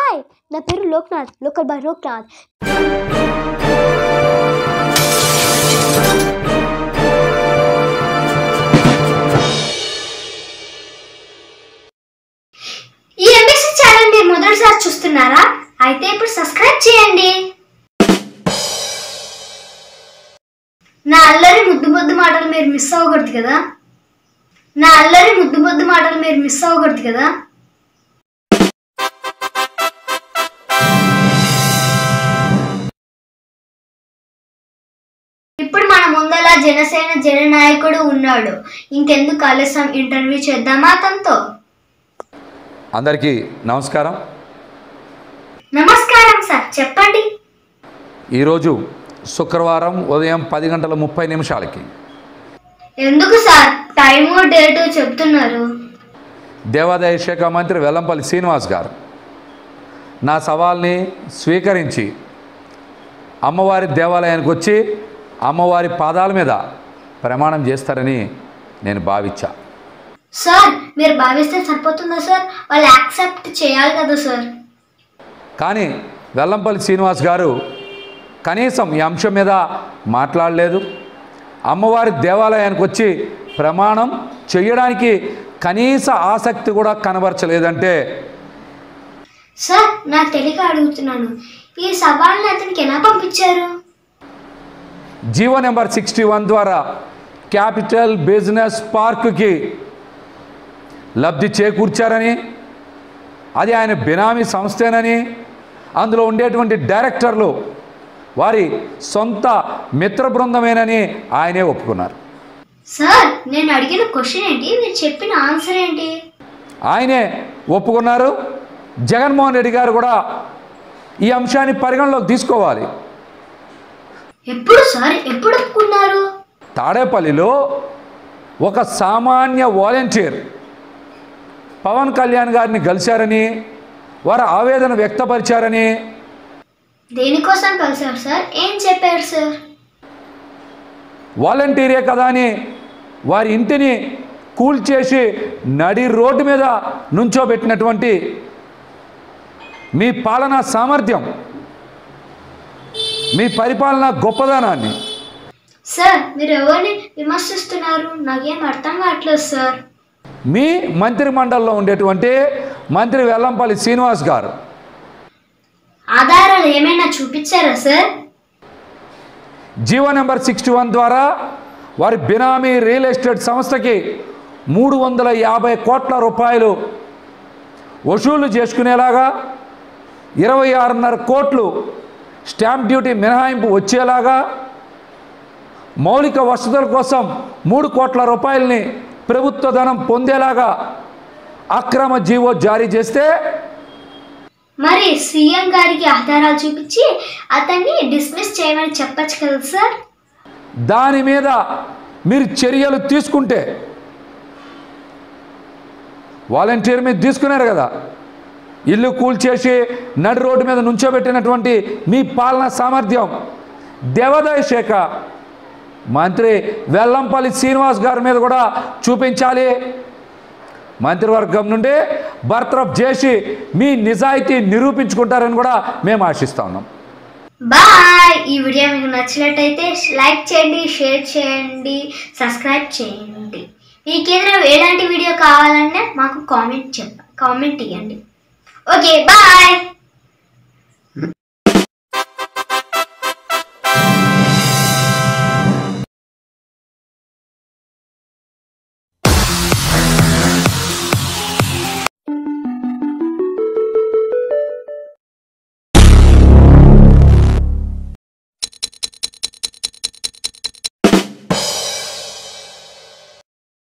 hi నా పేరు Loknath local boy Loknath ఈ ఎంబీసీ ఛానల్ మీరు మొదటిసారి చూస్తున్నారా అయితే ఇప్పుడు సబ్స్క్రైబ్ చేయండి నా అల్లరి ముద్దు ముద్దు మాటలు మీరు మిస్ అవ్వకూడదు కదా నా అల్లరి ముద్దు ముద్దు మాటలు మీరు మిస్ అవ్వకూడదు కదా ఇప్పుడు మన ముందల జనసేన జననాయకుడు ఉన్నాడు ఇంకెందుకు ఆలస్యం ఇంటర్వ్యూ చేద్దామా అతనితో అందరికీ నమస్కారం నమస్కారం సార్ చెప్పండి ఈరోజు శుక్రవారం ఉదయం పది గంటల ముప్పై నిమిషాలకి ఎందుకు సార్ టైము డేటు చెప్తున్నారు దేవాదాయ శాఖ మంత్రి వెల్లంపల్లి శ్రీనివాస్ గారు నా సవాల్ని స్వీకరించి అమ్మవారి దేవాలయానికి వచ్చి అమ్మవారి పాదాల మీద ప్రమాణం చేస్తారని నేను భావించా సార్ మీరు భావిస్తే సరిపోతుందా సార్ వాళ్ళు యాక్సెప్ట్ చేయాలి కదా సార్ కానీ వెల్లంపల్లి శ్రీనివాస్ గారు కనీసం ఈ అంశం మీద మాట్లాడలేదు అమ్మవారి దేవాలయానికి వచ్చి ప్రమాణం చేయడానికి కనీస ఆసక్తి కూడా కనబరచలేదంటే సార్ నాకు తెలియక అడుగుతున్నాను ఈ సవాల్ని అతనికి ఎలా పంపించారు జీవో నెంబర్ సిక్స్టీ వన్ ద్వారా క్యాపిటల్ బిజినెస్ పార్క్కి లబ్ధి చేకూర్చారని అది ఆయన బినామీ సంస్థేనని అందులో ఉండేటువంటి డైరెక్టర్లు వారి సొంత మిత్ర బృందమేనని ఆయనే ఒప్పుకున్నారు సార్ నేను అడిగిన క్వశ్చన్ ఏంటి మీరు చెప్పిన ఆన్సర్ ఏంటి ఆయనే ఒప్పుకున్నారు జగన్మోహన్ రెడ్డి గారు కూడా ఈ అంశాన్ని పరిగణలోకి తీసుకోవాలి ఎప్పుడు సార్ ఎప్పుడు ఒప్పుకున్నారు తాడేపల్లిలో ఒక సామాన్య వాలంటీర్ పవన్ కళ్యాణ్ గారిని కలిశారని వారు ఆవేదన వ్యక్తపరిచారని దేనికోసం కలిసారు సార్ ఏం చెప్పారు సార్ వాలంటీరే కదా అని వారి ఇంటిని కూల్చేసి నడి రోడ్డు మీద నుంచోబెట్టినటువంటి మీ పాలనా సామర్థ్యం మీ పరిపాలన గొప్పదనాన్ని సార్ మీరు ఎవరిని విమర్శిస్తున్నారు నాకేం అర్థం కావట్లేదు సార్ మీ మంత్రి మండలిలో ఉండేటువంటి మంత్రి వెల్లంపల్లి శ్రీనివాస్ గారు ఆధారాలు ఏమైనా చూపించారా sir GO number sixty one ద్వారా వారి బినామీ రియల్ ఎస్టేట్ సంస్థకి మూడు వందల యాభై కోట్ల రూపాయలు వసూలు చేసుకునేలాగా ఇరవై ఆరున్నర కోట్లు స్టాంప్ డ్యూటీ మినహాయింపు వచ్చేలాగా మౌలిక వసతుల కోసం మూడు కోట్ల రూపాయలని ప్రభుత్వ ధనం పొందేలాగా అక్రమ జీవో జారీ చేస్తే మరి సీఎం గారికి ఆధారాలు చూపించి అతన్ని డిస్మిస్ చేయమని చెప్పచ్చు కదా సార్ దాని మీద మీరు చర్యలు తీసుకుంటే వాలంటీర్ మీద తీసుకున్నారు కదా ఇల్లు కూల్చేసి నడి రోడ్డు మీద నుంచోబెట్టినటువంటి మీ పాలనా సామర్థ్యం దేవాదాయ శాఖ మంత్రి వెల్లంపల్లి శ్రీనివాస్ గారి మీద కూడా చూపించాలి మంత్రివర్గం నుండి బర్తరఫ్ చేసి మీ నిజాయితీ నిరూపించుకుంటారని కూడా మేము ఆశిస్తా ఉన్నాం బాయ్ ఈ వీడియో మీకు నచ్చినట్టయితే లైక్ చేయండి షేర్ చేయండి సబ్స్క్రైబ్ చేయండి ఈ కేంద్రం ఎలాంటి వీడియో కావాలన్నా మాకు కామెంట్ చెప్ప కామెంట్ ఇవ్వండి ఓకే బాయ్